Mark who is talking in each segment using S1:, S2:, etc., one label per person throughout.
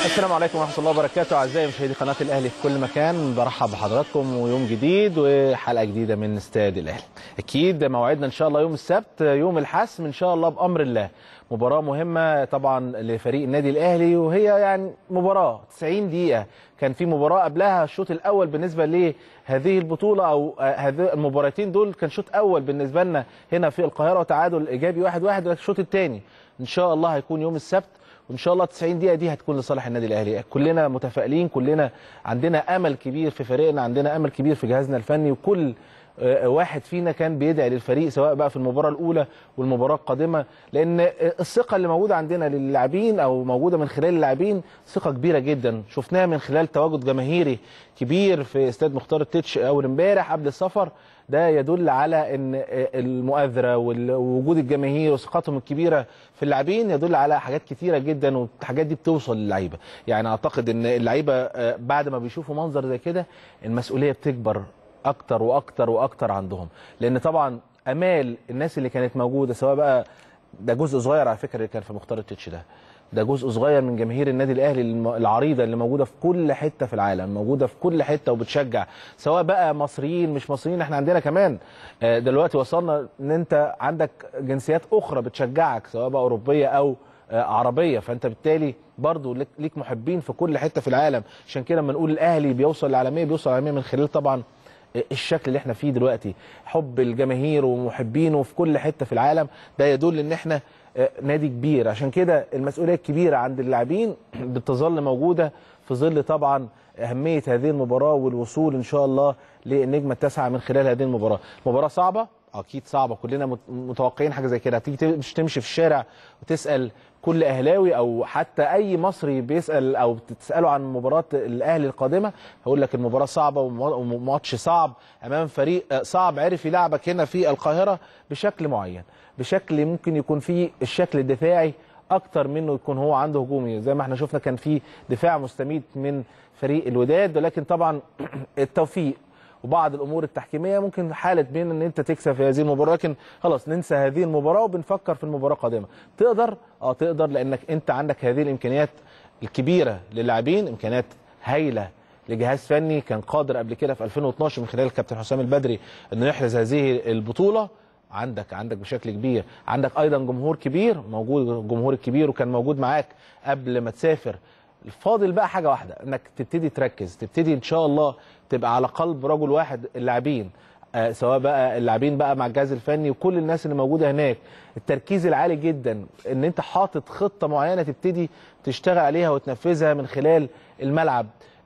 S1: السلام عليكم ورحمه الله وبركاته اعزائي مشاهدي قناه الاهلي في كل مكان برحب بحضراتكم ويوم جديد وحلقه جديده من استاد الاهلي اكيد موعدنا ان شاء الله يوم السبت يوم الحسم ان شاء الله بامر الله مباراه مهمه طبعا لفريق النادي الاهلي وهي يعني مباراه 90 دقيقه كان في مباراه قبلها الشوط الاول بالنسبه لهذه البطوله او هذه المباراتين دول كان شوط اول بالنسبه لنا هنا في القاهره وتعادل ايجابي 1-1 واحد واحد الشوط الثاني ان شاء الله هيكون يوم السبت وان شاء الله 90 دقيقه دي هتكون لصالح النادي الاهلي كلنا متفائلين كلنا عندنا امل كبير في فريقنا عندنا امل كبير في جهازنا الفني وكل واحد فينا كان بيدعي للفريق سواء بقى في المباراه الاولى والمباراه القادمه لان الثقه اللي موجوده عندنا للاعبين او موجوده من خلال اللاعبين ثقه كبيره جدا شفناها من خلال تواجد جماهيري كبير في استاد مختار التتش اول امبارح قبل السفر ده يدل على ان المؤازره ووجود الجماهير وثقتهم الكبيره في اللاعبين يدل على حاجات كتيره جدا والحاجات دي بتوصل للعيبه يعني اعتقد ان اللعيبه بعد ما بيشوفوا منظر زي كده المسؤوليه بتكبر اكتر واكتر واكتر عندهم لان طبعا امال الناس اللي كانت موجوده سواء بقى ده جزء صغير على فكره اللي كان في مختار التتش ده ده جزء صغير من جماهير النادي الاهلي العريضه اللي موجوده في كل حته في العالم موجوده في كل حته وبتشجع سواء بقى مصريين مش مصريين احنا عندنا كمان دلوقتي وصلنا ان انت عندك جنسيات اخرى بتشجعك سواء بقى اوروبيه او عربيه فانت بالتالي برضو ليك محبين في كل حته في العالم عشان كده لما نقول الاهلي بيوصل للعالميه بيوصل للعالميه من خلال طبعا الشكل اللي احنا فيه دلوقتي حب الجماهير ومحبينه في كل حته في العالم ده يدل ان احنا نادي كبير عشان كده المسؤوليه الكبيره عند اللاعبين بتظل موجوده في ظل طبعا اهميه هذه المباراه والوصول ان شاء الله للنجمه التاسعه من خلال هذه المباراه مباراه صعبه اكيد صعبه كلنا متوقعين حاجه زي كده هتيجي تمشي في الشارع وتسال كل اهلاوي او حتى اي مصري بيسال او تساله عن مباراه الاهلي القادمه هقول لك المباراه صعبه وماتش صعب امام فريق صعب عرف يلعبك هنا في القاهره بشكل معين بشكل ممكن يكون فيه الشكل الدفاعي اكتر منه يكون هو عنده هجومي زي ما احنا شفنا كان في دفاع مستميت من فريق الوداد ولكن طبعا التوفيق وبعض الامور التحكيميه ممكن حاله بين ان انت تكسب في هذه المباراه لكن خلاص ننسى هذه المباراه وبنفكر في المباراه القادمه تقدر اه تقدر لانك انت عندك هذه الامكانيات الكبيره للاعبين امكانيات هايله لجهاز فني كان قادر قبل كده في 2012 من خلال الكابتن حسام البدري انه يحرز هذه البطوله عندك عندك بشكل كبير عندك ايضا جمهور كبير موجود الجمهور الكبير وكان موجود معاك قبل ما تسافر الفاضل بقى حاجه واحده انك تبتدي تركز تبتدي ان شاء الله تبقى على قلب رجل واحد اللاعبين آه سواء بقى اللاعبين بقى مع الجهاز الفني وكل الناس اللي موجوده هناك التركيز العالي جدا ان انت حاطط خطه معينه تبتدي تشتغل عليها وتنفذها من خلال الملعب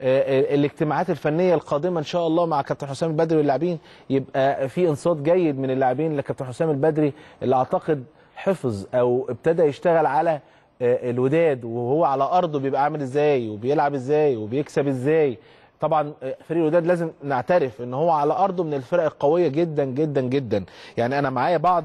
S1: آه الاجتماعات الفنيه القادمه ان شاء الله مع كابتن حسام البدري واللاعبين يبقى في انصات جيد من اللاعبين لكابتن حسام البدري اللي اعتقد حفظ او ابتدى يشتغل على الوداد وهو على ارضه بيبقى عامل ازاي وبيلعب ازاي وبيكسب ازاي طبعا فريق الوداد لازم نعترف ان هو على ارضه من الفرق القويه جدا جدا جدا يعني انا معايا بعض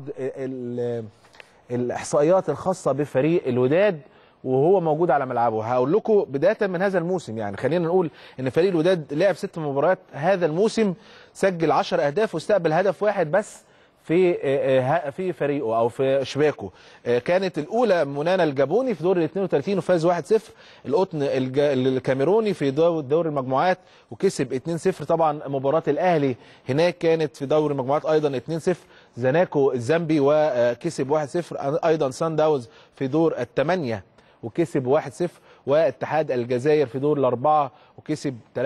S1: الاحصائيات الخاصه بفريق الوداد وهو موجود على ملعبه هقول لكم بدايه من هذا الموسم يعني خلينا نقول ان فريق الوداد لعب ست مباريات هذا الموسم سجل 10 اهداف واستقبل هدف واحد بس في في فريقه او في شباكه كانت الاولى منانا الجابوني في دور ال 32 وفاز 1-0 القطن الكاميروني في دور المجموعات وكسب 2-0 طبعا مباراه الاهلي هناك كانت في دور المجموعات ايضا 2-0 زناكو الزامبي وكسب 1-0 ايضا سان داونز في دور الثمانيه وكسب 1-0 واتحاد الجزائر في دور الاربعه وكسب 3-1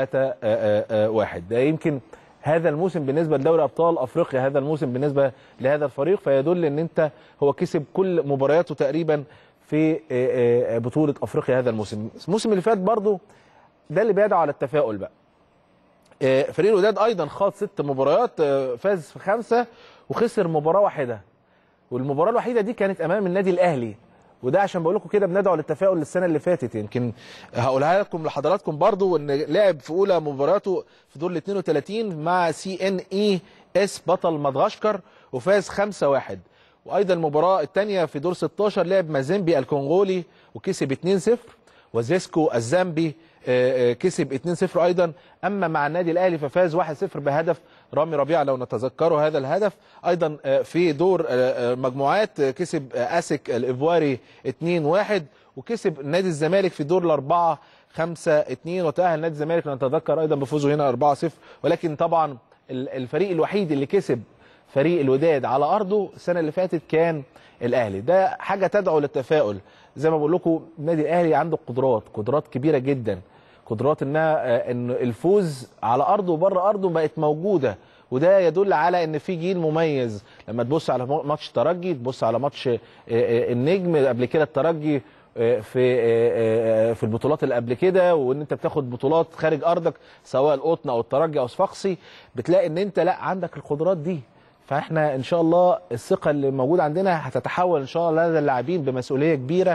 S1: ده يمكن هذا الموسم بالنسبه لدوري ابطال افريقيا هذا الموسم بالنسبه لهذا الفريق فيدل ان انت هو كسب كل مبارياته تقريبا في بطوله افريقيا هذا الموسم الموسم اللي فات برضو ده اللي بيدعو على التفاؤل بقى فريق الوداد ايضا خاض ست مباريات فاز في خمسه وخسر مباراه واحده والمباراه الوحيده دي كانت امام النادي الاهلي وده عشان بقول لكم كده بندعو للتفاؤل للسنه اللي فاتت يمكن هقولها لكم لحضراتكم برضو ان لعب في اولى مباراته في دور ال 32 مع سي ان اي اس بطل مدغشقر وفاز 5-1 وايضا المباراه الثانيه في دور 16 لعب مازيمبي الكونغولي وكسب 2-0 وزيسكو الزامبي آه، آه، كسب 2-0 ايضا اما مع النادي الاهلي ففاز 1-0 بهدف رامي ربيعه لو نتذكروا هذا الهدف ايضا آه، في دور آه، آه، مجموعات آه، كسب آه، اسك الايفواري 2-1 وكسب نادي الزمالك في دور الاربعه 5 2 وتاهل نادي الزمالك نتذكر ايضا بفوزه هنا 4 0 ولكن طبعا ال- الفريق الوحيد اللي كسب فريق الوداد على ارضه السنه اللي فاتت كان الاهلي ده حاجه تدعو للتفاؤل زي ما بقول لكم النادي الاهلي عنده قدرات قدرات كبيره جدا قدرات انها آه، ان الفوز على ارضه وبره ارضه بقت موجوده وده يدل على ان في جيل مميز لما تبص على ماتش الترجي تبص على ماتش آه، آه، النجم قبل كده الترجي آه، في آه، آه، في البطولات اللي قبل كده وان انت بتاخد بطولات خارج ارضك سواء القطن او الترجي او صفاقسي بتلاقي ان انت لا عندك القدرات دي فاحنا ان شاء الله الثقه اللي موجوده عندنا هتتحول ان شاء الله لدى اللاعبين بمسؤوليه كبيره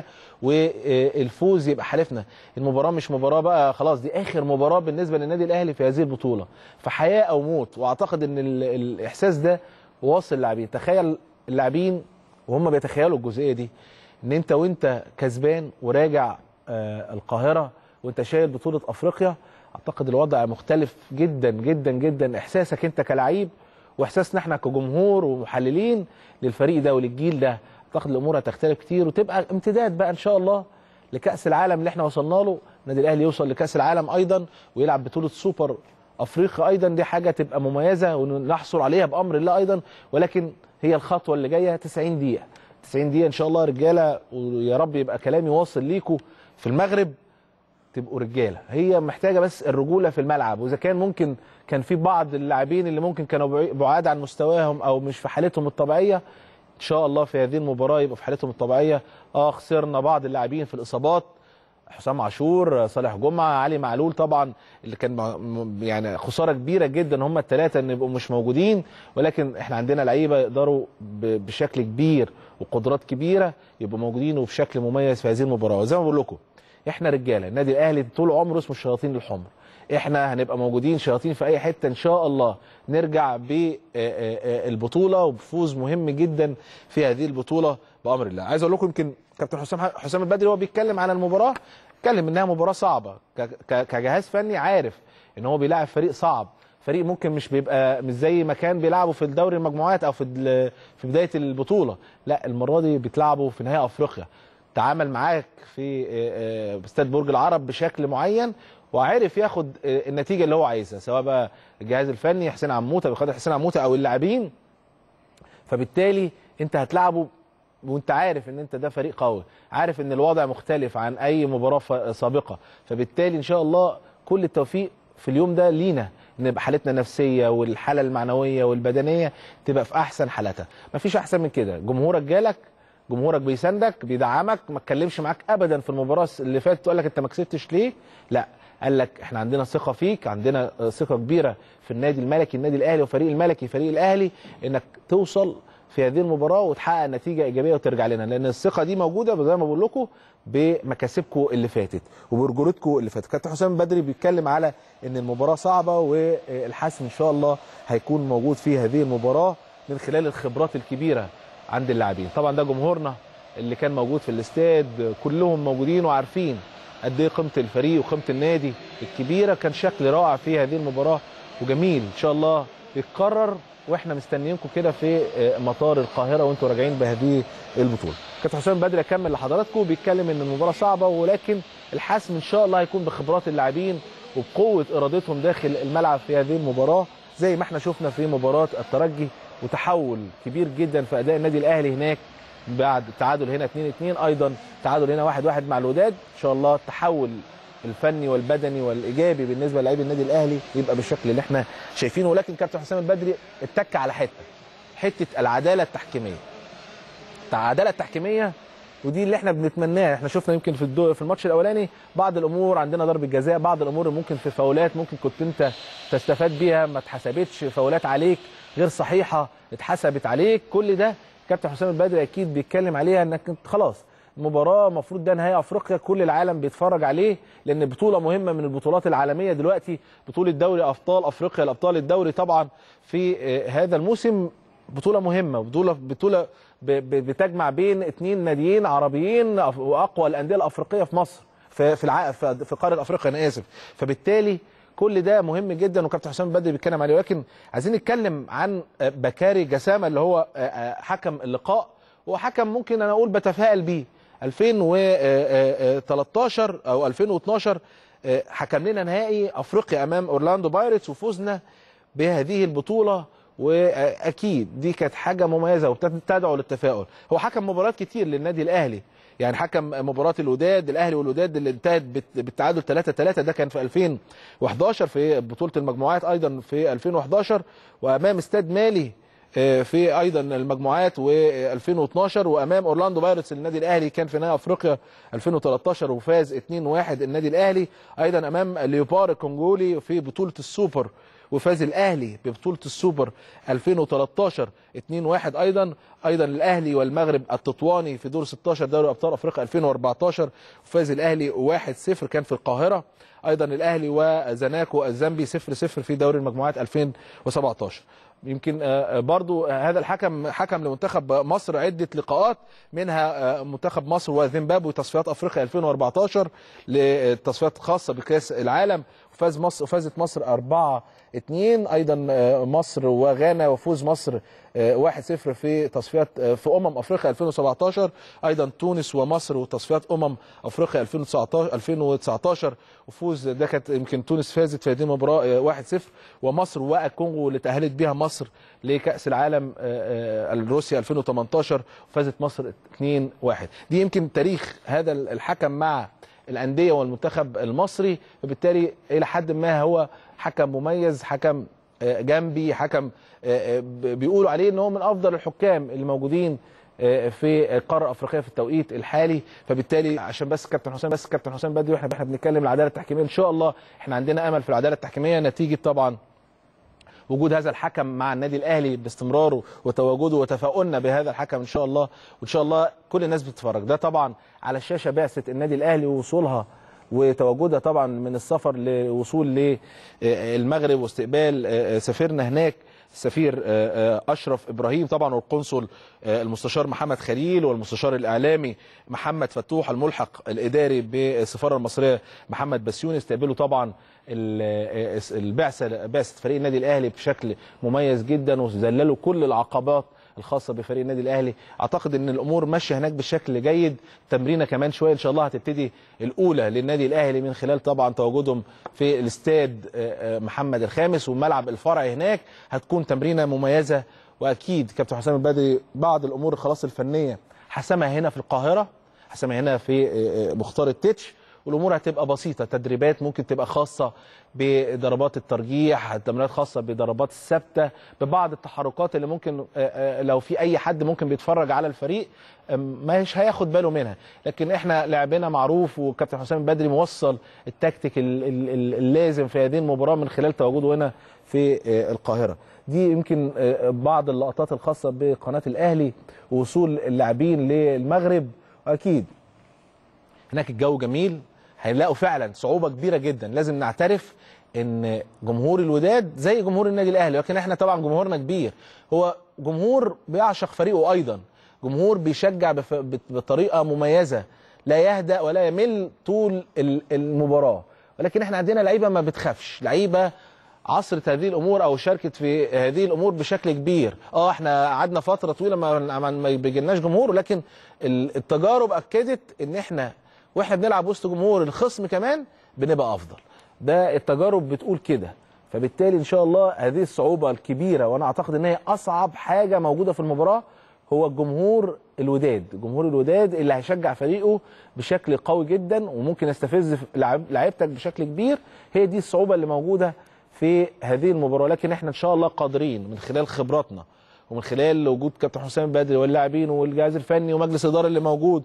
S1: والفوز يبقى حلفنا المباراه مش مباراه بقى خلاص دي اخر مباراه بالنسبه للنادي الاهلي في هذه البطوله فحياه او موت واعتقد ان ال- الاحساس ده واصل للاعبين تخيل اللاعبين وهم بيتخيلوا الجزئيه دي ان انت وانت كسبان وراجع آه، القاهره وانت شايل بطوله افريقيا اعتقد الوضع مختلف جدا جدا جدا احساسك انت كلاعب واحساسنا احنا كجمهور ومحللين للفريق ده وللجيل ده اعتقد الامور هتختلف كتير وتبقى امتداد بقى ان شاء الله لكاس العالم اللي احنا وصلنا له النادي الاهلي يوصل لكاس العالم ايضا ويلعب بطوله سوبر افريقيا ايضا دي حاجه تبقى مميزه ونحصل عليها بامر الله ايضا ولكن هي الخطوه اللي جايه 90 دقيقه 90 دقيقه ان شاء الله رجاله ويا رب يبقى كلامي واصل ليكم في المغرب تبقوا رجاله هي محتاجه بس الرجوله في الملعب واذا كان ممكن كان في بعض اللاعبين اللي ممكن كانوا بعي- بعاد عن مستواهم او مش في حالتهم الطبيعيه ان شاء الله في هذه المباراه يبقوا في حالتهم الطبيعيه اه خسرنا بعض اللاعبين في الاصابات حسام عاشور صالح جمعه علي معلول طبعا اللي كان م- م- يعني خساره كبيره جدا هم الثلاثه ان يبقوا مش موجودين ولكن احنا عندنا لعيبه يقدروا ب- بشكل كبير وقدرات كبيره يبقوا موجودين وبشكل مميز في هذه المباراه وزي ما بقول لكم احنا رجاله النادي الاهلي طول عمره اسمه الشياطين الحمر احنا هنبقى موجودين شياطين في اي حته ان شاء الله نرجع بالبطوله وبفوز مهم جدا في هذه البطوله بامر الله عايز اقول لكم يمكن كابتن حسام حسام البدري وهو بيتكلم عن المباراه اتكلم انها مباراه صعبه ك- ك- كجهاز فني عارف ان هو بيلاعب فريق صعب فريق ممكن مش بيبقى مش زي ما كان بيلعبوا في الدوري المجموعات او في ال- في بدايه البطوله لا المره دي بتلعبوا في نهائي افريقيا تعامل معاك في آه، آه، استاد برج العرب بشكل معين وعرف ياخد آه، النتيجه اللي هو عايزها سواء بقى الجهاز الفني حسين عموته بقياده حسين عموته او اللاعبين فبالتالي انت هتلعبه وانت عارف ان انت ده فريق قوي عارف ان الوضع مختلف عن اي مباراه ف- سابقه فبالتالي ان شاء الله كل التوفيق في اليوم ده لينا ان يبقى حالتنا النفسيه والحاله المعنويه والبدنيه تبقى في احسن حالاتها مفيش احسن من كده جمهورك جالك جمهورك بيساندك بيدعمك ما اتكلمش معاك ابدا في المباراه اللي فاتت تقول لك انت ما كسبتش ليه لا قال لك احنا عندنا ثقه فيك عندنا ثقه كبيره في النادي الملكي النادي الاهلي وفريق الملكي فريق الاهلي انك توصل في هذه المباراه وتحقق نتيجه ايجابيه وترجع لنا لان الثقه دي موجوده زي ما بقول لكم بمكاسبكم اللي فاتت وبرجولتكم اللي فاتت كابتن حسام بدري بيتكلم على ان المباراه صعبه والحسم ان شاء الله هيكون موجود في هذه المباراه من خلال الخبرات الكبيره عند اللاعبين طبعا ده جمهورنا اللي كان موجود في الاستاد كلهم موجودين وعارفين قد ايه قيمه الفريق وقيمه النادي الكبيره كان شكل رائع في هذه المباراه وجميل ان شاء الله يتكرر واحنا مستنيينكم كده في آه، مطار القاهره وانتم راجعين بهذه البطوله. كابتن حسام بدري اكمل لحضراتكم بيتكلم ان المباراه صعبه ولكن الحسم ان شاء الله هيكون بخبرات اللاعبين وبقوه ارادتهم داخل الملعب في هذه المباراه زي ما احنا شفنا في مباراه الترجي وتحول كبير جدا في اداء النادي الاهلي هناك بعد التعادل هنا 2 2 ايضا تعادل هنا 1 1 مع الوداد ان شاء الله التحول الفني والبدني والايجابي بالنسبه للاعبي النادي الاهلي يبقى بالشكل اللي احنا شايفينه ولكن كابتن حسام البدري اتك على حته حته العداله التحكيميه العداله التحكيميه ودي اللي احنا بنتمناها احنا شفنا يمكن في الدو في الماتش الاولاني بعض الامور عندنا ضربه جزاء بعض الامور ممكن في فاولات ممكن كنت انت تستفاد بيها ما اتحسبتش فاولات عليك غير صحيحه اتحسبت عليك كل ده كابتن حسام البدري اكيد بيتكلم عليها انك انت خلاص مباراه المفروض ده نهائي افريقيا كل العالم بيتفرج عليه لان بطوله مهمه من البطولات العالميه دلوقتي بطوله دوري ابطال افريقيا الابطال الدوري طبعا في آه، هذا الموسم بطوله مهمه بطوله بطوله ب- ب- بتجمع بين اثنين ناديين عربيين أف- واقوى الانديه الافريقيه في مصر في في الع... في في قاره افريقيا انا اسف فبالتالي كل ده مهم جدا وكابتن حسام بدري بيتكلم عليه ولكن عايزين نتكلم عن بكاري جسامه اللي هو حكم اللقاء وحكم ممكن انا اقول بتفائل بيه 2013 او 2012 حكم لنا نهائي افريقيا امام اورلاندو بايرتس وفوزنا بهذه البطوله واكيد دي كانت حاجه مميزه وتدعو للتفاؤل هو حكم مباريات كتير للنادي الاهلي يعني حكم مباراه الوداد الاهلي والوداد اللي انتهت بالتعادل 3 3 ده كان في 2011 في بطوله المجموعات ايضا في 2011 وامام استاد مالي في ايضا المجموعات و2012 وامام اورلاندو بايرتس النادي الاهلي كان في نهائي افريقيا 2013 وفاز 2-1 النادي الاهلي ايضا امام ليوبار الكونغولي في بطوله السوبر وفاز الاهلي ببطوله السوبر 2013 2-1 ايضا ايضا الاهلي والمغرب التطواني في دور 16 دوري ابطال افريقيا 2014 وفاز الاهلي 1-0 كان في القاهره ايضا الاهلي وزناكو الزامبي 0-0 في دوري المجموعات 2017 يمكن برضو هذا الحكم حكم لمنتخب مصر عدة لقاءات منها منتخب مصر وزيمبابوي تصفيات افريقيا 2014 لتصفيات خاصة بكاس العالم وفاز مصر وفازت مصر 4 2 ايضا مصر وغانا وفوز مصر 1 0 في تصفيات في امم افريقيا 2017 ايضا تونس ومصر وتصفيات امم افريقيا 2019 2019 وفوز ده كانت يمكن تونس فازت في هذه المباراه 1 0 ومصر والكونغو اللي تاهلت بها مصر لكاس العالم روسيا 2018 وفازت مصر 2 1 دي يمكن تاريخ هذا الحكم مع الانديه والمنتخب المصري فبالتالي الى حد ما هو حكم مميز حكم جنبي حكم بيقولوا عليه ان هو من افضل الحكام اللي موجودين في القاره الافريقيه في التوقيت الحالي فبالتالي عشان بس كابتن حسام بس كابتن حسام بدري واحنا احنا بنتكلم العداله التحكيميه ان شاء الله احنا عندنا امل في العداله التحكيميه نتيجه طبعا وجود هذا الحكم مع النادي الاهلي باستمراره وتواجده وتفاؤلنا بهذا الحكم ان شاء الله وان شاء الله كل الناس بتتفرج ده طبعا على الشاشه بعثه النادي الاهلي ووصولها وتواجدها طبعا من السفر لوصول للمغرب واستقبال سفيرنا هناك السفير اشرف ابراهيم طبعا والقنصل المستشار محمد خليل والمستشار الاعلامي محمد فتوح الملحق الاداري بالسفاره المصريه محمد بسيوني استقبلوا طبعا البعثه بعثه فريق النادي الاهلي بشكل مميز جدا وذللوا كل العقبات الخاصه بفريق النادي الاهلي اعتقد ان الامور ماشيه هناك بشكل جيد تمرينه كمان شويه ان شاء الله هتبتدي الاولى للنادي الاهلي من خلال طبعا تواجدهم في الاستاد محمد الخامس والملعب الفرعي هناك هتكون تمرينه مميزه واكيد كابتن حسام البدري بعض الامور خلاص الفنيه حسمها هنا في القاهره حسمها هنا في مختار التتش والامور هتبقى بسيطه تدريبات ممكن تبقى خاصه بضربات الترجيح تمرينات خاصه بضربات الثابته ببعض التحركات اللي ممكن لو في اي حد ممكن بيتفرج على الفريق مش هياخد باله منها لكن احنا لعبنا معروف وكابتن حسام البدري موصل التكتيك اللازم في هذه المباراه من خلال تواجده هنا في القاهره دي يمكن بعض اللقطات الخاصه بقناه الاهلي ووصول اللاعبين للمغرب واكيد هناك الجو جميل هيلاقوا فعلا صعوبه كبيره جدا لازم نعترف ان جمهور الوداد زي جمهور النادي الاهلي لكن احنا طبعا جمهورنا كبير هو جمهور بيعشق فريقه ايضا جمهور بيشجع بطريقه مميزه لا يهدأ ولا يمل طول المباراه ولكن احنا عندنا لعيبه ما بتخافش لعيبه عصرت هذه الامور او شاركت في هذه الامور بشكل كبير اه احنا قعدنا فتره طويله ما ما بيجيلناش جمهور لكن التجارب اكدت ان احنا واحنا بنلعب وسط جمهور الخصم كمان بنبقى افضل ده التجارب بتقول كده فبالتالي ان شاء الله هذه الصعوبه الكبيره وانا اعتقد ان هي اصعب حاجه موجوده في المباراه هو الجمهور الوداد جمهور الوداد اللي هيشجع فريقه بشكل قوي جدا وممكن يستفز لعيبتك بشكل كبير هي دي الصعوبه اللي موجوده في هذه المباراه لكن احنا ان شاء الله قادرين من خلال خبراتنا ومن خلال وجود كابتن حسام البدري واللاعبين والجهاز الفني ومجلس الاداره اللي موجود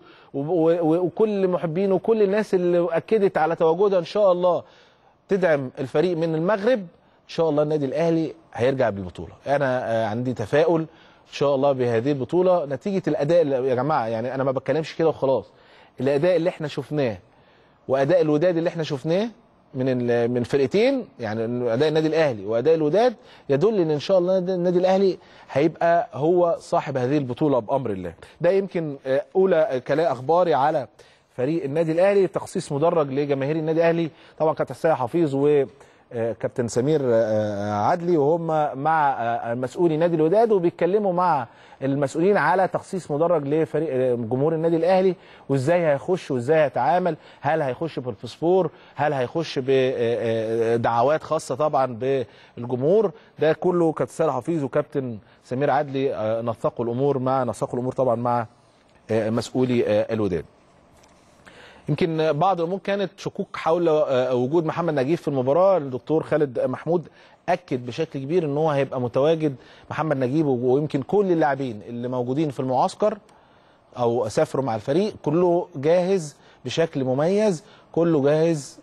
S1: وكل محبين وكل الناس اللي اكدت على تواجدها ان شاء الله تدعم الفريق من المغرب ان شاء الله النادي الاهلي هيرجع بالبطوله انا عندي تفاؤل ان شاء الله بهذه البطوله نتيجه الاداء يا جماعه يعني انا ما بتكلمش كده وخلاص الاداء اللي احنا شفناه واداء الوداد اللي احنا شفناه من من فرقتين يعني اداء النادي الاهلي واداء الوداد يدل ان ان شاء الله النادي الاهلي هيبقى هو صاحب هذه البطوله بامر الله ده يمكن اولى كلام اخباري على فريق النادي الاهلي تخصيص مدرج لجماهير النادي الاهلي طبعا كابتن حسين حفيظ و آه، كابتن سمير آه، عدلي وهم مع آه، مسؤولي نادي الوداد وبيتكلموا مع المسؤولين على تخصيص مدرج لفريق آه، جمهور النادي الاهلي وازاي هيخش وازاي هيتعامل هل هيخش بالفسفور هل هيخش بدعوات خاصه طبعا بالجمهور ده كله كابتن سيد حفيظ وكابتن سمير عدلي آه، نسقوا الامور مع نسقوا الامور طبعا مع آه، مسؤولي آه، الوداد يمكن بعض الامور كانت شكوك حول آه، وجود محمد نجيب في المباراه الدكتور خالد محمود اكد بشكل كبير ان هو هيبقى متواجد محمد نجيب ويمكن كل اللاعبين اللي موجودين في المعسكر او سافروا مع الفريق كله جاهز بشكل مميز كله جاهز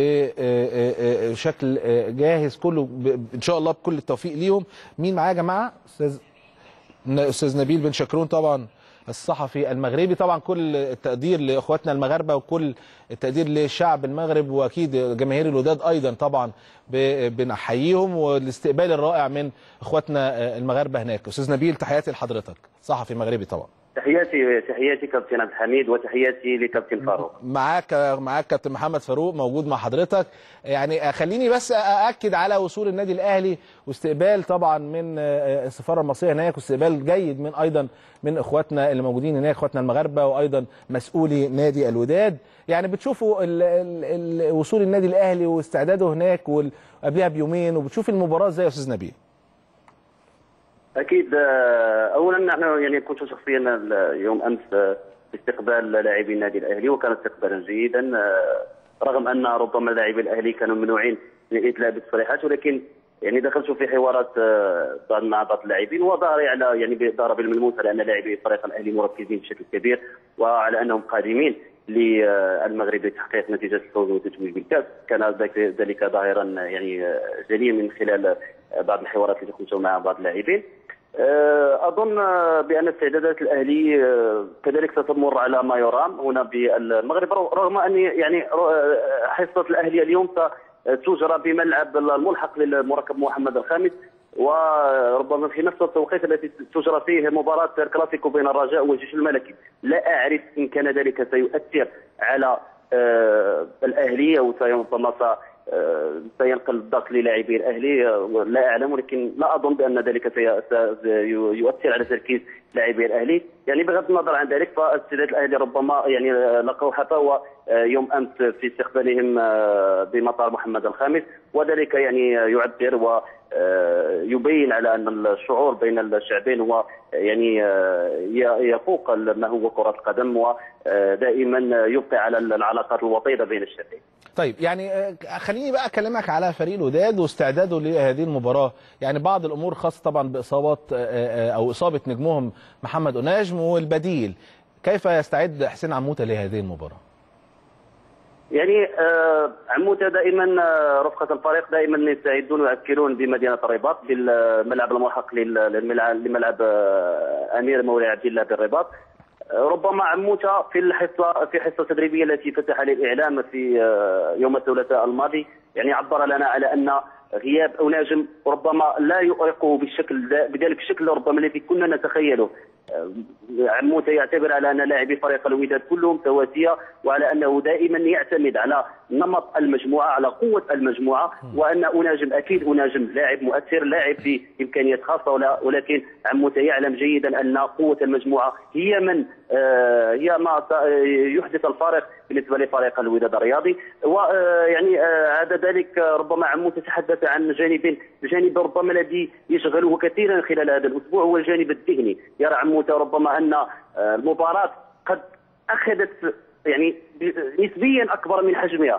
S1: بشكل جاهز كله ب- ان شاء الله بكل التوفيق ليهم مين معايا يا جماعه استاذ ن- استاذ نبيل بن شكرون طبعا الصحفي المغربي طبعا كل التقدير لاخواتنا المغاربه وكل التقدير للشعب المغرب واكيد جماهير الوداد ايضا طبعا ب- بنحييهم والاستقبال الرائع من اخواتنا المغاربه هناك استاذ نبيل تحياتي لحضرتك صحفي مغربي طبعا
S2: تحياتي تحياتي كابتن عبد الحميد وتحياتي لكابتن فاروق
S1: معاك معاك كابتن محمد فاروق موجود مع حضرتك يعني خليني بس ااكد على وصول النادي الاهلي واستقبال طبعا من السفاره المصريه هناك واستقبال جيد من ايضا من اخواتنا اللي موجودين هناك اخواتنا المغاربه وايضا مسؤولي نادي الوداد يعني بتشوفوا ال ال ال وصول النادي الاهلي واستعداده هناك وقبلها بيومين وبتشوف المباراه ازاي يا استاذ نبيل
S2: اكيد آه، اولا نحن يعني كنت شخصيا ال- يوم امس آه، في استقبال لاعبي النادي الاهلي وكان استقبالا جيدا آه، رغم ان ربما لاعبي الاهلي كانوا ممنوعين من الادلاء بالتصريحات ولكن يعني دخلت في حوارات آه، بعض- مع بعض اللاعبين وظهر على يعني ضرب الملموس على ان لاعبي الفريق الاهلي مركزين بشكل كبير وعلى انهم قادمين للمغرب لتحقيق نتيجه الفوز والتتويج بالكاس كان ذلك- ذلك ظاهرا يعني آه، جليا من خلال آه، بعض الحوارات التي قمت مع بعض اللاعبين آه، اظن آه، بان استعدادات الاهلي آه، كذلك ستمر على ما يرام هنا بالمغرب رغم ان يعني آه، حصه الاهلي اليوم ستجرى بملعب الملحق للمركب محمد الخامس وربما في نفس التوقيت التي تجرى فيه مباراه الكلاسيكو بين الرجاء والجيش الملكي لا اعرف ان كان ذلك سيؤثر على آه، الاهلي او ربما س- آه، سينقل الضغط للاعبي الاهلي آه، لا اعلم ولكن لا اظن بان ذلك سي- س- يؤثر على تركيز لاعبي الاهلي يعني بغض النظر عن ذلك فاستعداد الاهلي ربما يعني آه، لقوا حفاوه آه، يوم امس في استقبالهم آه، بمطار محمد الخامس وذلك يعني يعبر ويبين على ان الشعور بين الشعبين هو يعني آه، ي- يفوق ما هو كره القدم ودائما يبقي على العلاقات الوطيده بين الشعبين
S1: طيب يعني آه، خليني بقى اكلمك على فريق الوداد واستعداده لهذه المباراه يعني بعض الامور خاصه طبعا باصابات آه، آه، او اصابه نجمهم محمد اناجم والبديل كيف يستعد حسين عموته لهذه المباراه
S2: يعني آه، عموته دائما آه، رفقه الفريق دائما يستعدون ويؤكلون بمدينه الرباط بالملعب الملحق لل- للملعب لملعب آه، امير مولى عبد الله بالرباط آه، ربما عموته في الحصه في حصه تدريبيه التي فتح للاعلام في آه، يوم الثلاثاء الماضي يعني عبر لنا على ان غياب او ناجم ربما لا يؤرقه بالشكل ذا- بذلك الشكل ربما الذي كنا نتخيله آه، عموته يعتبر على ان لاعبي فريق الوداد كلهم سواسيه وعلى انه دائما يعتمد على نمط المجموعه على قوه المجموعه وان اناجم اكيد اناجم لاعب مؤثر لاعب في امكانيات خاصه ولا ولكن عموته يعلم جيدا ان قوه المجموعه هي من آه، هي ما س- يحدث الفارق بالنسبه لفريق الوداد الرياضي ويعني عدا ذلك آه، ربما عموته تحدث عن جانب جانب ربما الذي يشغله كثيرا خلال هذا الاسبوع هو الجانب الذهني يرى عموته ربما ان آه، المباراه قد اخذت يعني ب- نسبيا اكبر من حجمها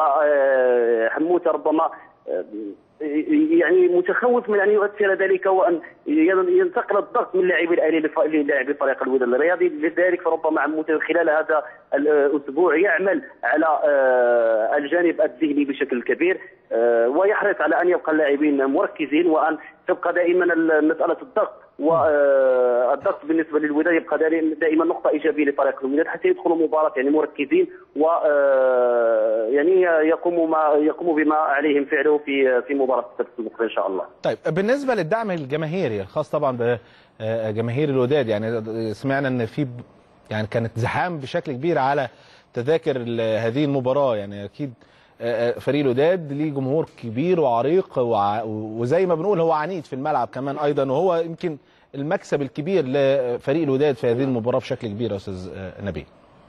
S2: وحموته ربما آه، يعني متخوف من ان يؤثر ذلك وان ينتقل الضغط من لاعبي الاهلي لف- للاعبي فريق الوداد الرياضي لذلك فربما عموته خلال هذا الاسبوع يعمل على آه، الجانب الذهني بشكل كبير آه، ويحرص على ان يبقى اللاعبين مركزين وان تبقى دائما ال- مساله الضغط والضغط بالنسبه للوداد يبقى دائما- دائما نقطه ايجابيه لفريق الوداد حتى يدخلوا مباراه يعني مركزين و آه، يعني يقوموا ما يقوموا بما عليهم فعله في في مباراه السبت المقبل ان شاء الله.
S1: طيب بالنسبه للدعم الجماهيري الخاص طبعا بجماهير الوداد يعني سمعنا ان في يعني كانت زحام بشكل كبير على تذاكر ال- هذه المباراه يعني اكيد آه، آه، فريق الوداد ليه جمهور كبير وعريق وع- وزي ما بنقول هو عنيد في الملعب كمان ايضا وهو يمكن المكسب الكبير لفريق الوداد في هذه المباراه بشكل كبير يا استاذ آه، نبيل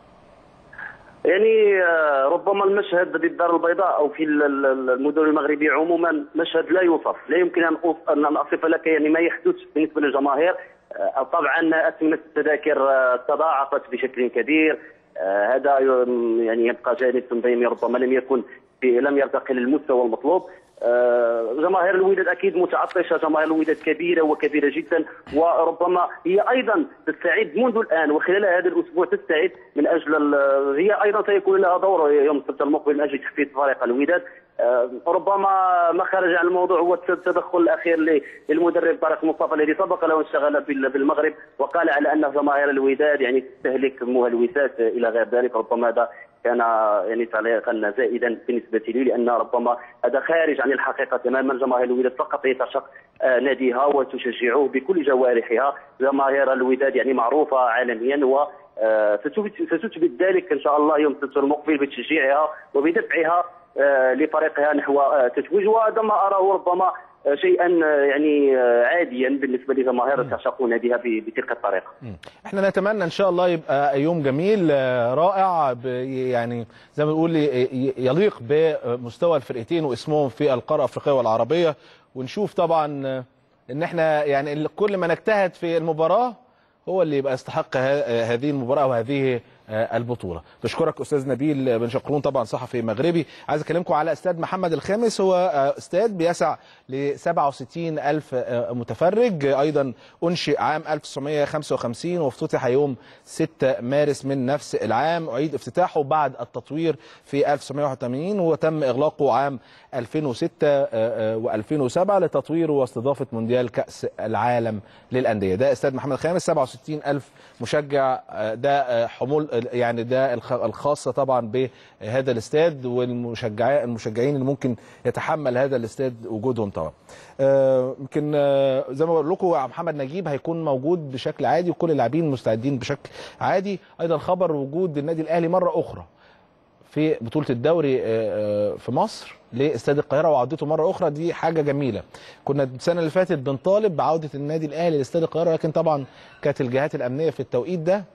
S2: يعني آه، ربما المشهد بالدار البيضاء او في ال- ال- المدن المغربيه عموما مشهد لا يوصف لا يمكن ان أوصف ان اصف لك يعني ما يحدث بالنسبه للجماهير آه، طبعا اثمنه التذاكر آه، تضاعفت بشكل كبير آه، هذا ي- يعني يبقى جانب تنظيمي ربما لم يكن في لم يرتقي للمستوى المطلوب آه، جماهير الوداد اكيد متعطشه جماهير الوداد كبيره وكبيره جدا وربما هي ايضا تستعد منذ الان وخلال هذا الاسبوع تستعد من اجل ال- هي ايضا سيكون لها دور يوم السبت المقبل من اجل تحفيز فريق الوداد آه، ربما ما خرج عن الموضوع هو التدخل الاخير ل- للمدرب طارق مصطفى الذي سبق له انشغل بال- بالمغرب وقال على ان جماهير الوداد يعني تستهلك مهلوسات الى غير ذلك ربما هذا كان يعني تعليقا زائدا بالنسبه لي لان ربما هذا خارج عن الحقيقه تماما جماهير الوداد فقط هي تعشق آه، ناديها وتشجعه بكل جوارحها جماهير الوداد يعني معروفه عالميا و آه، ستثبت ستثبت ذلك ان شاء الله يوم السبت المقبل بتشجيعها وبدفعها آه، لفريقها نحو آه، تتويج وهذا ما اراه ربما آه، شيئا آه، يعني آه، عاديا بالنسبه لجماهير تعشق ناديها ب- بتلك الطريقه.
S1: مم. احنا نتمنى ان شاء الله يبقى يوم جميل آه، رائع ب- يعني زي ما بنقول ي- ي- يليق بمستوى الفرقتين واسمهم في القاره الافريقيه والعربيه ونشوف طبعا آه، ان احنا يعني ال- كل ما نجتهد في المباراه هو اللي يبقى يستحق ه- آه، هذه المباراه وهذه آه، البطوله بشكرك استاذ نبيل بن شقرون طبعا صحفي مغربي عايز اكلمكم على استاد محمد الخامس هو آه، استاد بيسع ل 67 الف آه، متفرج ايضا انشئ عام 1955 وافتتح يوم 6 مارس من نفس العام اعيد افتتاحه بعد التطوير في 1981 وتم اغلاقه عام 2006 و2007 لتطويره واستضافه مونديال كاس العالم للانديه ده استاد محمد الخامس 67 الف مشجع آه، ده آه، حمول آه، يعني ده الخ- الخاصه طبعا بهذا الاستاد والمشجعين المشجعين اللي ممكن يتحمل هذا الاستاد وجودهم طبعا آه، يمكن آه، زي ما بقول لكم محمد نجيب هيكون موجود بشكل عادي وكل اللاعبين مستعدين بشكل عادي ايضا خبر وجود النادي الاهلي مره اخرى في بطوله الدوري آه، آه، في مصر لاستاد القاهره وعودته مره اخرى دي حاجه جميله كنا السنه اللي فاتت بنطالب بعوده النادي الاهلي لاستاد القاهره لكن طبعا كانت الجهات الامنيه في التوقيت ده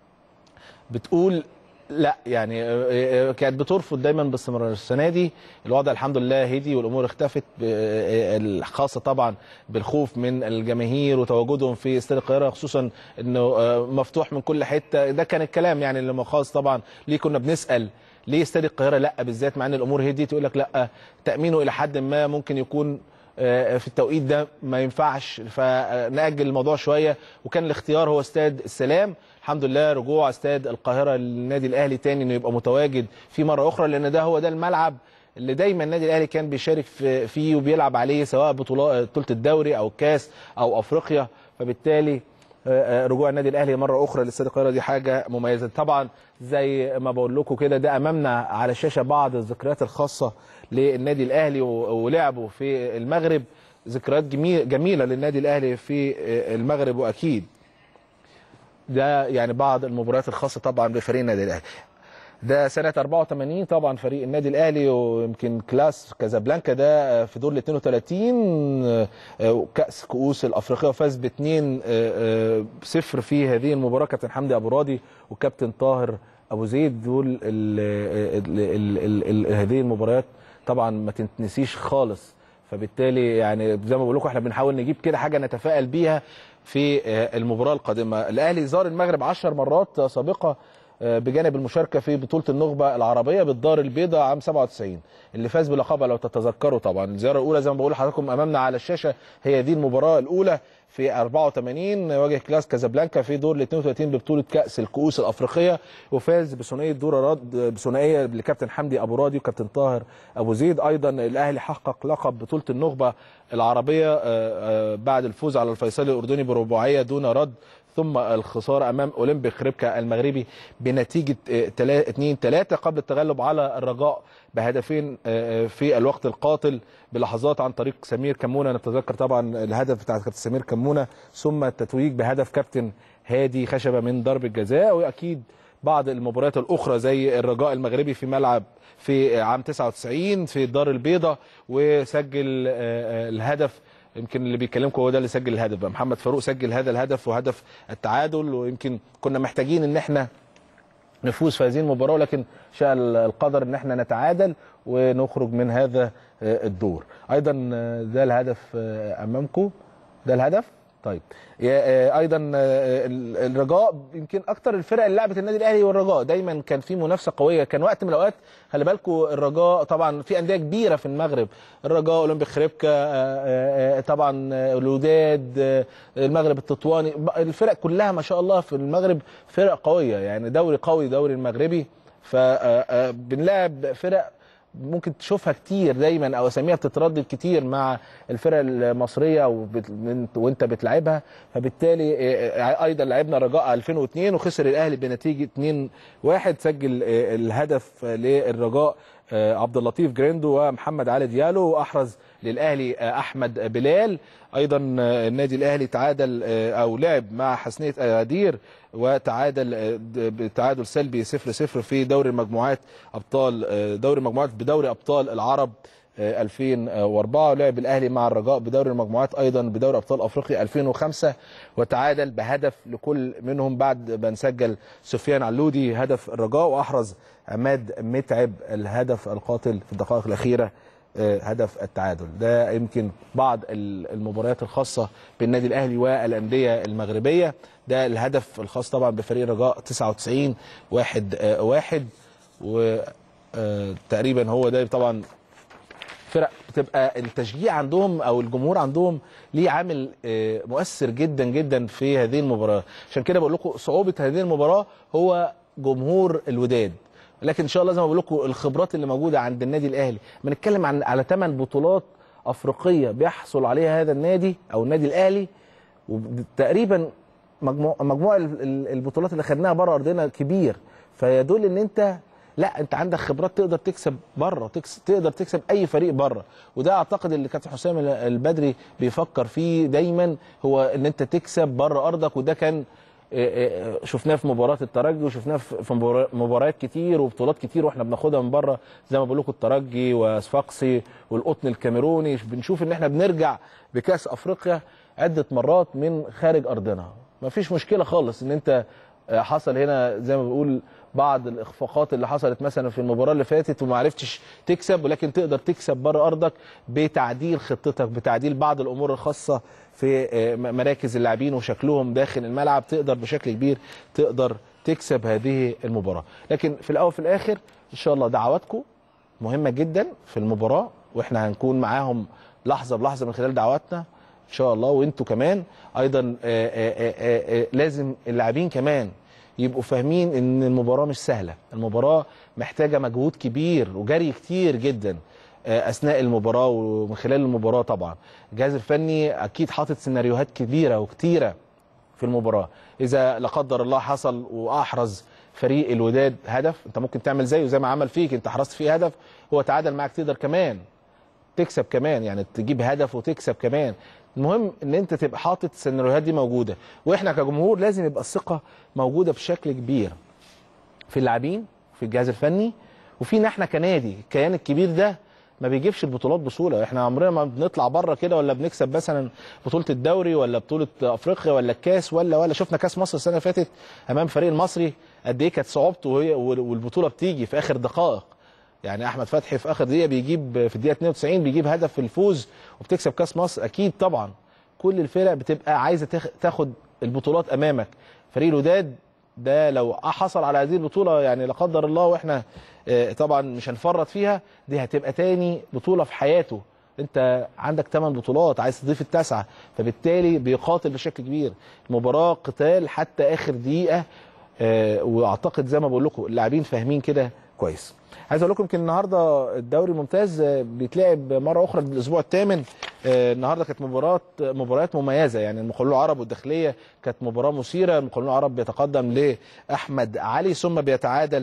S1: بتقول لا يعني آه، آه، كانت بترفض دايما باستمرار السنه دي الوضع الحمد لله هدي والامور اختفت ب- آه، الخاصه طبعا بالخوف من الجماهير وتواجدهم في استاد القاهره خصوصا انه آه، مفتوح من كل حته ده كان الكلام يعني اللي خاص طبعا ليه كنا بنسال ليه استاد القاهره لا بالذات مع ان الامور هديت يقول لك لا تامينه الى حد ما ممكن يكون آه، في التوقيت ده ما ينفعش فنأجل الموضوع شويه وكان الاختيار هو استاد السلام الحمد لله رجوع استاد القاهره للنادي الاهلي تاني انه يبقى متواجد فيه مره اخرى لان ده هو ده الملعب اللي دايما النادي الاهلي كان بيشارك في- فيه وبيلعب عليه سواء بطولات بطوله الدوري او الكاس او افريقيا فبالتالي آه، آه، رجوع النادي الاهلي مره اخرى لاستاد القاهره دي حاجه مميزه طبعا زي ما بقول لكم كده ده امامنا على الشاشه بعض الذكريات الخاصه للنادي الاهلي و- ولعبه في المغرب ذكريات جميل جميله للنادي الاهلي في آه، المغرب واكيد ده يعني بعض المباريات الخاصه طبعا بفريق النادي الاهلي ده سنة 84 طبعا فريق النادي الأهلي ويمكن كلاس كازابلانكا ده في دور ال 32 آه، كأس كؤوس الأفريقية وفاز ب 2 0 في هذه المباراة كابتن حمدي أبو راضي وكابتن طاهر أبو زيد دول ال ال ال ال ال هذه المباريات طبعا ما تنسيش خالص فبالتالي يعني زي ما بقول لكم احنا بنحاول نجيب كده حاجه نتفائل بيها في آه، المباراه القادمه الاهلي زار المغرب 10 مرات سابقه آه، بجانب المشاركه في بطوله النخبه العربيه بالدار البيضاء عام 97 اللي فاز بلقبها لو تتذكروا طبعا الزياره الاولى زي ما بقول لحضراتكم امامنا على الشاشه هي دي المباراه الاولى في 84 واجه كلاس كازابلانكا في دور ال 32 ببطوله كاس الكؤوس الافريقيه وفاز بثنائيه دور رد بثنائيه لكابتن حمدي ابو راضي وكابتن طاهر ابو زيد ايضا الاهلي حقق لقب بطوله النخبه العربيه آه، آه، بعد الفوز على الفيصلي الاردني برباعيه دون رد ثم الخساره امام اولمبيك ريبكا المغربي بنتيجه 2 3 قبل التغلب على الرجاء بهدفين آه، آه، في الوقت القاتل بلحظات عن طريق سمير كمونه نتذكر طبعا الهدف بتاع كابتن سمير كمونه ثم التتويج بهدف كابتن هادي خشبه من ضربه جزاء واكيد بعض المباريات الاخرى زي الرجاء المغربي في ملعب في عام 99 في الدار البيضاء وسجل آه، آه، الهدف يمكن اللي بيكلمكم هو ده اللي سجل الهدف بقى محمد فاروق سجل هذا الهدف وهدف التعادل ويمكن كنا محتاجين ان احنا نفوز في هذه المباراه ولكن شاء القدر ان احنا نتعادل ونخرج من هذا آه، الدور ايضا آه، ده الهدف آه، امامكم ده الهدف طيب يا- آه، ايضا آه، ال- الرجاء يمكن اكتر الفرق اللي لعبت النادي الاهلي والرجاء دايما كان في منافسه قويه كان وقت من الاوقات خلي بالكم الرجاء طبعا في انديه كبيره في المغرب الرجاء اولمبيك خريبكا آه، آه، آه، طبعا آه، الوداد آه، المغرب التطواني ب- الفرق كلها ما شاء الله في المغرب فرق قويه يعني دوري قوي دوري المغربي فبنلعب فرق ممكن تشوفها كتير دايما او اساميها بتتردد كتير مع الفرق المصريه وبت... وانت بتلعبها فبالتالي آه، ايضا لعبنا رجاء 2002 وخسر الاهلي بنتيجه 2-1 سجل آه، الهدف للرجاء آه، عبد اللطيف جريندو ومحمد علي ديالو واحرز للاهلي آه، احمد بلال ايضا آه، النادي الاهلي تعادل آه، او لعب مع حسنيه اغادير وتعادل آه، د- بتعادل سلبي 0-0 في دوري المجموعات ابطال آه، دوري المجموعات بدوري ابطال العرب آه، 2004 ولعب الاهلي مع الرجاء بدوري المجموعات ايضا بدوري ابطال افريقيا 2005 وتعادل بهدف لكل منهم بعد ما نسجل سفيان علودي هدف الرجاء واحرز عماد متعب الهدف القاتل في الدقائق الاخيره آه، هدف التعادل ده يمكن بعض ال- المباريات الخاصة بالنادي الأهلي والأندية المغربية ده الهدف الخاص طبعا بفريق الرجاء 99 واحد آه، واحد وتقريبا هو ده طبعا فرق بتبقى التشجيع عندهم او الجمهور عندهم ليه عامل آه، مؤثر جدا جدا في هذه المباراه عشان كده بقول لكم صعوبه هذه المباراه هو جمهور الوداد لكن ان شاء الله زي ما بقول لكم الخبرات اللي موجوده عند النادي الاهلي بنتكلم عن على ثمان بطولات افريقيه بيحصل عليها هذا النادي او النادي الاهلي وتقريبا مجموع مجموع ال- ال- البطولات اللي خدناها بره ارضنا كبير فيدل ان انت لا انت عندك خبرات تقدر تكسب بره تكس تقدر تكسب اي فريق بره وده اعتقد اللي كابتن حسام البدري بيفكر فيه دايما هو ان انت تكسب بره ارضك وده كان آه، آه، شفناه في مباراه الترجي وشفناه في في مبارا- مباريات كتير وبطولات كتير واحنا بناخدها من بره زي ما بقول لكم الترجي وصفاقسي والقطن الكاميروني بنشوف ان احنا بنرجع بكاس افريقيا عده مرات من خارج ارضنا مفيش مشكله خالص ان انت آه، حصل هنا زي ما بقول بعض الاخفاقات اللي حصلت مثلا في المباراه اللي فاتت وما عرفتش تكسب ولكن تقدر تكسب بره ارضك بتعديل خطتك بتعديل بعض الامور الخاصه في آه، م- مراكز اللاعبين وشكلهم داخل الملعب تقدر بشكل كبير تقدر تكسب هذه المباراه لكن في الاول وفي الاخر ان شاء الله دعواتكم مهمه جدا في المباراه واحنا هنكون معاهم لحظه بلحظه من خلال دعواتنا ان شاء الله وانتوا كمان ايضا آه، آه، آه، آه، لازم اللاعبين كمان يبقوا فاهمين ان المباراه مش سهله المباراه محتاجه مجهود كبير وجري كتير جدا آه، اثناء المباراه ومن خلال المباراه طبعا الجهاز الفني اكيد حاطط سيناريوهات كبيره وكتيره في المباراه اذا لا قدر الله حصل واحرز فريق الوداد هدف انت ممكن تعمل زيه زي ما عمل فيك انت حرزت فيه هدف هو تعادل معاك تقدر كمان تكسب كمان يعني تجيب هدف وتكسب كمان المهم ان انت تبقى حاطط السيناريوهات دي موجوده واحنا كجمهور لازم يبقى الثقه موجوده بشكل كبير في اللاعبين في الجهاز الفني وفينا احنا كنادي الكيان الكبير ده ما بيجيبش البطولات بسهوله احنا عمرنا ما بنطلع بره كده ولا بنكسب مثلا بطوله الدوري ولا بطوله افريقيا ولا الكاس ولا ولا شفنا كاس مصر السنه اللي فاتت امام فريق المصري قد ايه كانت صعوبته وهي والبطوله بتيجي في اخر دقائق يعني احمد فتحي في اخر دقيقه بيجيب في الدقيقه 92 بيجيب هدف في الفوز وبتكسب كاس مصر اكيد طبعا كل الفرق بتبقى عايزه تاخ- تاخد البطولات امامك فريق الوداد ده لو حصل على هذه البطوله يعني لا قدر الله واحنا آه، طبعا مش هنفرط فيها دي هتبقى تاني بطوله في حياته انت عندك 8 بطولات عايز تضيف التاسعه فبالتالي بيقاتل بشكل كبير المباراه قتال حتى اخر دقيقه آه، واعتقد زي ما بقول لكم اللاعبين فاهمين كده كويس عايز اقول لكم يمكن النهارده الدوري الممتاز آه، بيتلعب مره اخرى الاسبوع الثامن آه، النهارده كانت مباراه مباريات مميزه يعني المقاولون العرب والداخليه كانت مباراه مثيره المقاولون العرب بيتقدم لاحمد علي ثم بيتعادل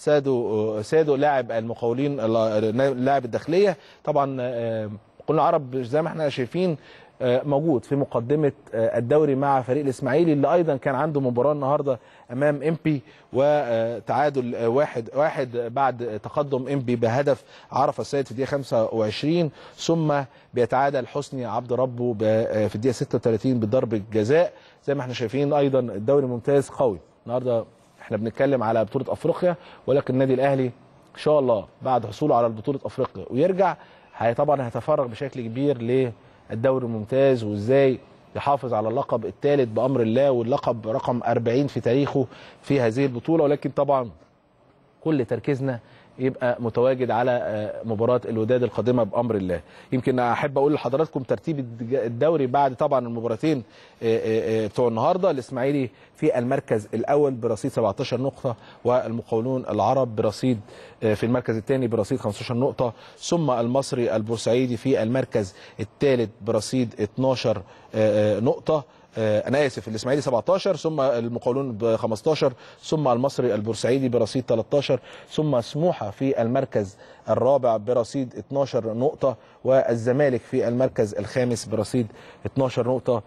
S1: سادو سادو لاعب المقاولين لاعب الداخليه طبعا آه، المقاولون العرب زي ما احنا شايفين آه، موجود في مقدمه آه، الدوري مع فريق الاسماعيلي اللي ايضا كان عنده مباراه النهارده امام امبي وتعادل آه، واحد واحد بعد تقدم امبي بهدف عرفه السيد في الدقيقه 25 ثم بيتعادل حسني عبد ربه ب- آه، في الدقيقه 36 بضربه جزاء زي ما احنا شايفين ايضا الدوري ممتاز قوي النهارده احنا بنتكلم على بطوله افريقيا ولكن النادي الاهلي ان شاء الله بعد حصوله على بطوله افريقيا ويرجع هي طبعا هيتفرغ بشكل كبير للدوري الممتاز وازاي يحافظ على اللقب الثالث بامر الله واللقب رقم 40 في تاريخه في هذه البطوله ولكن طبعا كل تركيزنا يبقى متواجد على آه، مباراه الوداد القادمه بامر الله يمكن احب اقول لحضراتكم ترتيب الد- الدوري بعد طبعا المباراتين آه، آه، آه، بتوع النهارده الاسماعيلي في المركز الاول برصيد 17 نقطه والمقاولون العرب برصيد آه، في المركز الثاني برصيد 15 نقطه ثم المصري البورسعيدي في المركز الثالث برصيد 12 آه، آه، نقطه آه، انا اسف الاسماعيلي 17 ثم المقاولون ب 15 ثم المصري البورسعيدي برصيد 13 ثم سموحه في المركز الرابع برصيد 12 نقطه والزمالك في المركز الخامس برصيد 12 نقطه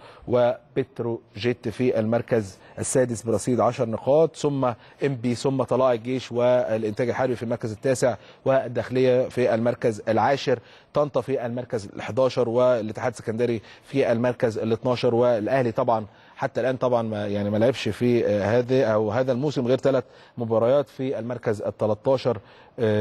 S1: وبترو جيت في المركز السادس برصيد 10 نقاط ثم ام بي ثم طلائع الجيش والانتاج الحربي في المركز التاسع والداخليه في المركز العاشر طنطا في المركز ال 11 والاتحاد السكندري في المركز ال 12 والاهلي طبعا حتى الان طبعا ما يعني ما لعبش في آه، هذا او هذا الموسم غير ثلاث مباريات في المركز ال 13 آه،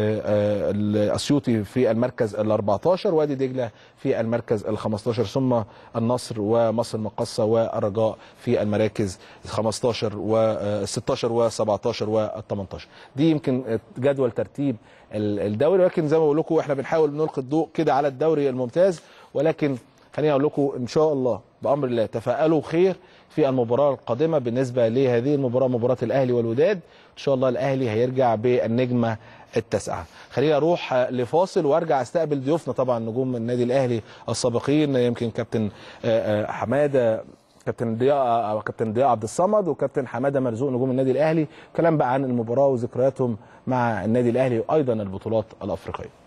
S1: آه، الاسيوطي في المركز ال 14 وادي دجله في المركز ال 15 ثم النصر ومصر المقصه والرجاء في المراكز 15 و 16 و 17 و 18 دي يمكن جدول ترتيب ال- الدوري ولكن زي ما بقول لكم احنا بنحاول نلقي الضوء كده على الدوري الممتاز ولكن خليني اقول لكم ان شاء الله بامر الله تفائلوا خير في المباراه القادمه بالنسبه لهذه المباراه مباراه الاهلي والوداد ان شاء الله الاهلي هيرجع بالنجمه التاسعه خلينا اروح لفاصل وارجع استقبل ضيوفنا طبعا نجوم النادي الاهلي السابقين يمكن كابتن آه، آه، حماده كابتن ضياء او كابتن ضياء عبد الصمد وكابتن حماده مرزوق نجوم النادي الاهلي كلام بقى عن المباراه وذكرياتهم مع النادي الاهلي وايضا البطولات الافريقيه